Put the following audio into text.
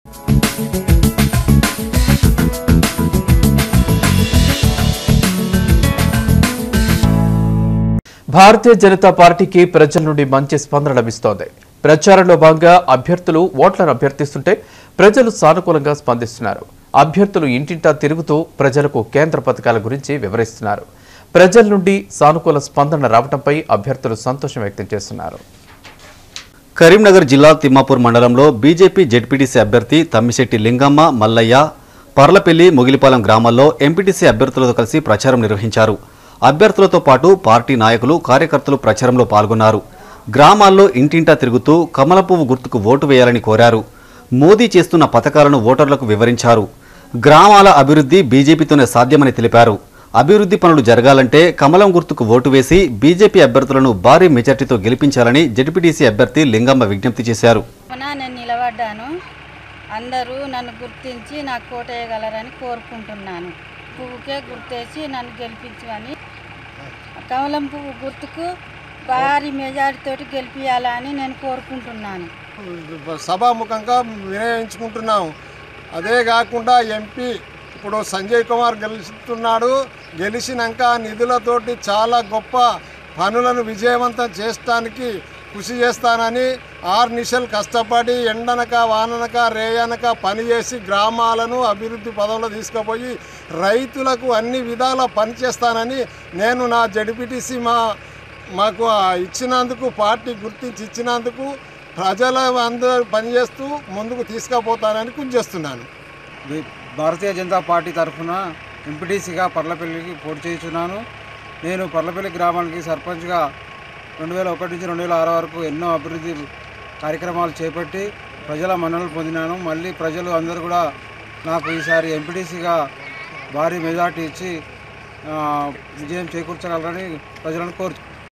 భారతీయ జనతా పార్టీకి ప్రజల నుండి మంచి స్పందన లభిస్తోంది ప్రచారంలో భాగంగా అభ్యర్థులు ఓట్లను అభ్యర్థిస్తుంటే ప్రజలు సానుకూలంగా స్పందిస్తున్నారు అభ్యర్థులు ఇంటింటా తిరుగుతూ ప్రజలకు కేంద్ర పథకాల గురించి వివరిస్తున్నారు ప్రజల నుండి సానుకూల స్పందన రావడంపై అభ్యర్థులు సంతోషం వ్యక్తం చేస్తున్నారు కరీంనగర్ జిల్లా తిమ్మాపూర్ మండలంలో బీజేపీ జెడ్పీటీసీ అభ్యర్థి తమ్మిశెట్టి లింగమ్మ మల్లయ్య పర్లపల్లి ముగిలిపాలెం గ్రామాల్లో ఎంపీటీసీ అభ్యర్థులతో కలిసి ప్రచారం నిర్వహించారు అభ్యర్థులతో పాటు పార్టీ నాయకులు కార్యకర్తలు ప్రచారంలో పాల్గొన్నారు గ్రామాల్లో ఇంటింటా తిరుగుతూ కమల పువ్వు గుర్తుకు ఓటు వేయాలని కోరారు మోదీ చేస్తున్న పథకాలను ఓటర్లకు వివరించారు గ్రామాల అభివృద్ధి బీజేపీతోనే సాధ్యమని తెలిపారు అభివృద్ధి పనులు జరగాలంటే కమలం గుర్తుకు ఓటు వేసి బీజేపీ అభ్యర్థులను భారీ మెజార్టీతో గెలిపించాలని జడ్పీటీసీ అభ్యర్థి లింగమ్మ విజ్ఞప్తి చేశారు కావున నేను నిలబడ్డాను అందరూ నన్ను గుర్తించి నాకు కోటేయగలరని కోరుకుంటున్నాను పువ్వుకే గుర్తేసి నన్ను గెలిపించమని కమలం పువ్వు గుర్తుకు భారీ మెజారిటీతోటి గెలిపించాలని నేను కోరుకుంటున్నాను సభాముఖంగా వినియోగించుకుంటున్నాం అదే కాకుండా ఎంపీ ఇప్పుడు సంజయ్ కుమార్ గెలుస్తున్నాడు గెలిచినాక ఆ నిధులతోటి చాలా గొప్ప పనులను విజయవంతం చేయడానికి కృషి చేస్తానని ఆరు నిశలు కష్టపడి ఎండనక వాననక రేయనక పనిచేసి గ్రామాలను అభివృద్ధి పదంలో తీసుకుపోయి రైతులకు అన్ని విధాల పనిచేస్తానని నేను నా జడ్పీటీసీ మా మాకు ఆ ఇచ్చినందుకు పార్టీ గుర్తించి ఇచ్చినందుకు ప్రజల అందరూ పనిచేస్తూ ముందుకు తీసుకుపోతానని కృషి చేస్తున్నాను బి- భారతీయ జనతా పార్టీ తరఫున ఎంపీటీసీగా పర్లపల్లికి పోటీ చేస్తున్నాను నేను పర్లపల్లి గ్రామానికి సర్పంచ్గా రెండు వేల ఒకటి నుంచి రెండు వేల ఆరు వరకు ఎన్నో అభివృద్ధి కార్యక్రమాలు చేపట్టి ప్రజల మన్ననలు పొందినాను మళ్ళీ ప్రజలు అందరూ కూడా నాకు ఈసారి ఎంపీటీసీగా భారీ మెజార్టీ ఇచ్చి ఆ, విజయం చేకూర్చగలరని ప్రజలను కోరుతున్నాను